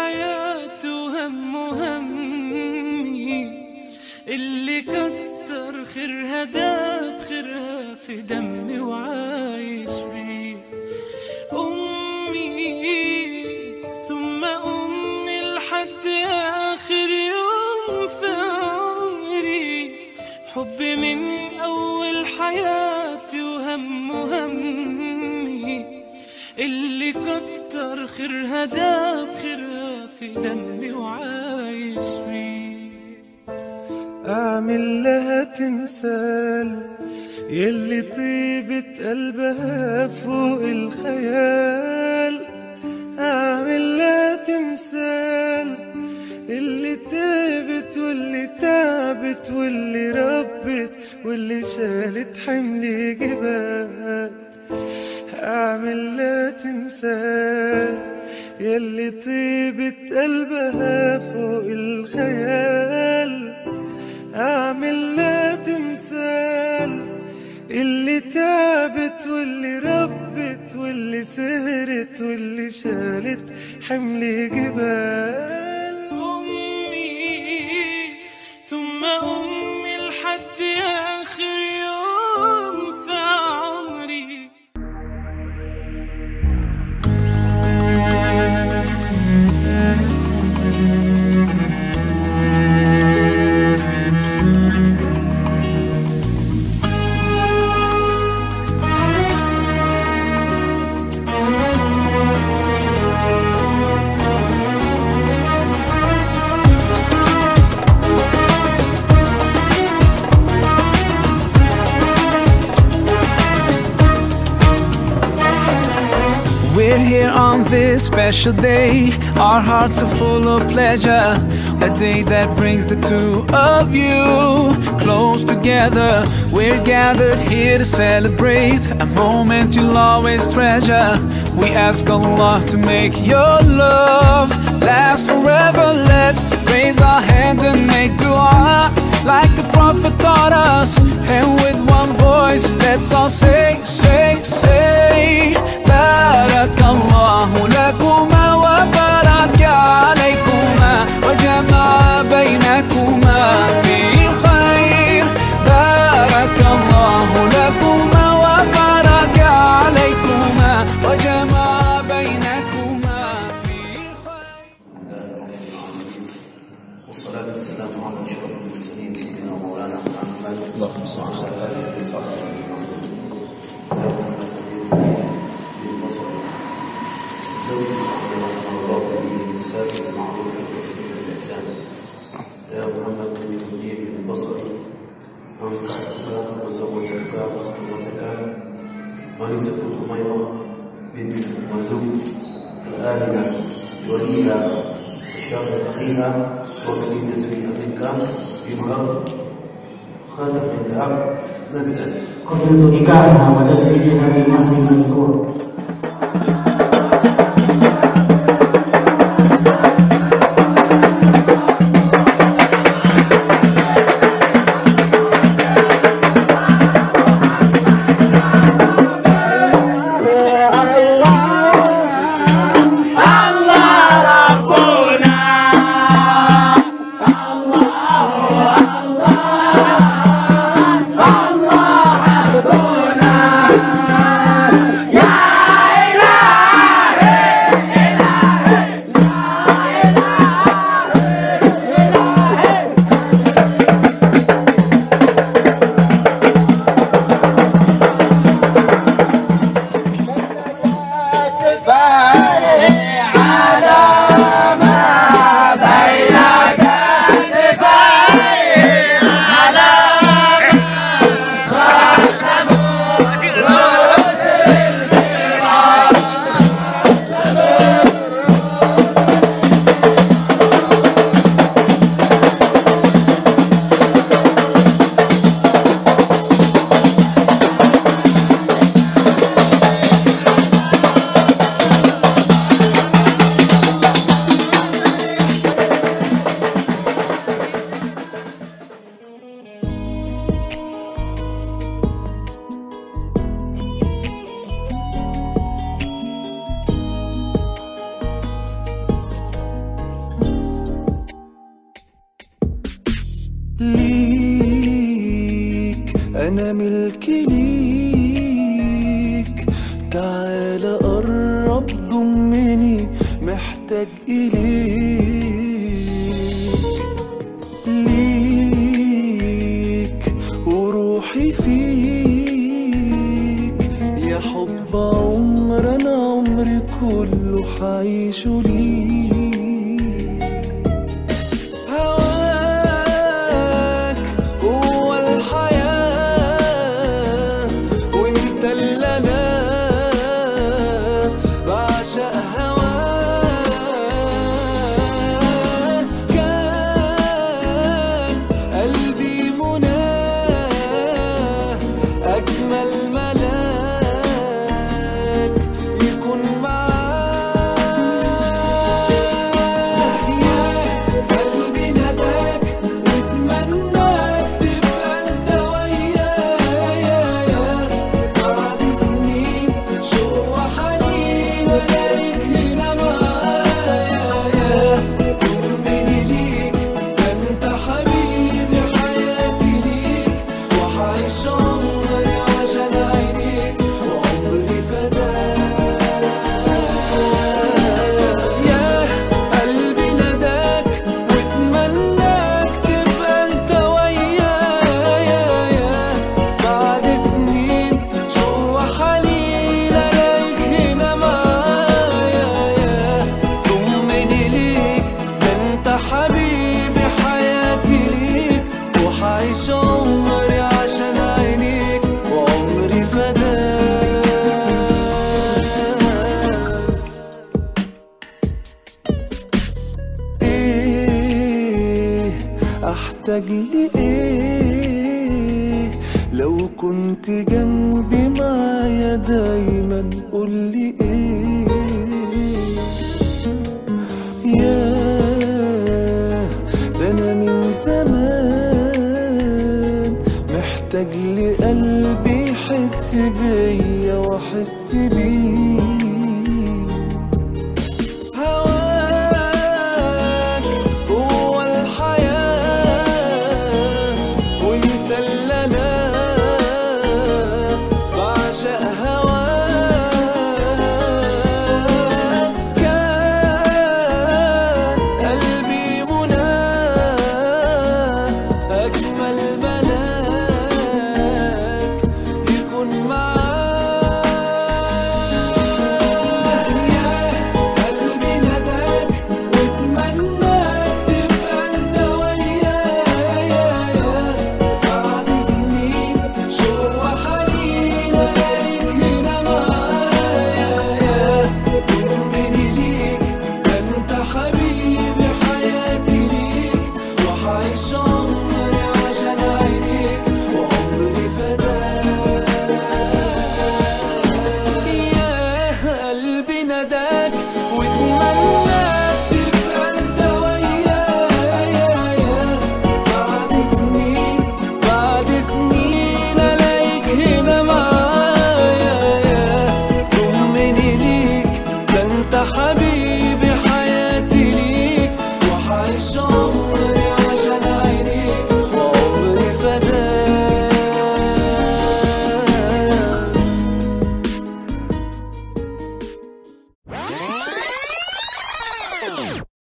حياتي وهم همي اللي كتر خيرها داب خيرها في دمي وعايش بيه أمي ثم أمي لحد آخر يوم في عمري حبي من أول حياتي وهم همي اللي كتر خيرها داب خيرها في دمي وعايش بيه أعمل لها تمثال يلي طيبة قلبها فوق الخيال أعمل لها تمثال اللي تعبت واللي تعبت واللي ربت واللي شالت حمل جبال أعمل لها تمثال يلي طيبة قلبها فوق الخيال أعمل لها تمثال اللي تعبت واللي ربت واللي سهرت واللي شالت حمل جبال أمي ثم أمي لحد آخر يوم في عمري We're here on this special day. Our hearts are full of pleasure. A day that brings the two of you close together. We're gathered here to celebrate a moment you'll always treasure. We ask Allah to make your love last forever. Let's raise our hands and make dua like the Prophet taught us. And with one voice, let's all say, say, say. بارك الله لكما وبارك عليكما وجمع بينكما في خير بارك الله لكما وبارك عليكما وجمع بينكما في خير والصلاة والسلام على أشرف المرسلين سيدنا مولانا محمد اللهم صل على آله وصحبه مسافر المعروف والكثير بالإحسان يا محمد من يهديه بالبصر أنكحك وزوجك واختمتك ونسة الخميرة بنت وزوج الآلهة وليها الشر أخيها وكريم زوجها منك بمهر خاتم من ذهب نبدا قبلت نكاحها وتزويجها بالمهر المذكور Yeah! ليك أنا ملك ليك تعال قرب ضمني محتاج إليك ليك وروحي فيك يا حب عمر أنا عمري كله حعيشه ليك هواك هو الحياة وانت اللي انا بعشق هواك كان قلبي مناه أجمل ملاك يكون معاك يا قلبي نداك واتمناك تبقى انت ويايا بعد سنين شوق وحنين الاقيك هنا معايا طمني ليك ده انت حبيبي حياتي ليك وحعيش عمري عشان عينيك وعمري فداك يا قلبي نداك واتمناك تبقى انت ويايا بعد سنين شوق وحنين الاقيك هنا معايا طمني ليك ده انت حبيبي حياتي ليك وحعيش عمري عشان عينيك وعمري فداك ايه احتاج لايه لو كنت جنبي معايا دايما قولي ايه يا ده انا من زمان محتاج لقلبي يحس بيا واحس بيه هواك هو الحياة وانت اللي انا بعشق هواك كان قلبي مناه أجمل ملاك يكون معاك يا قلبي نداك واتمناك تبقى انت ويايا بعد سنين شوق وحنين الاقيك هنا معايا طمني ليك ده انت حبيبي حياتي ليك وحعيش عمري عشان عينيك وعمري فداك يا قلبي نداك واتمناك تبقى انت ويايا بعد سنين بعد سنين الاقيك هنا معايا طمني ليك ده انت حبيبي حياتي ليك وحعيش عمري عشان عينيك وعمري فداك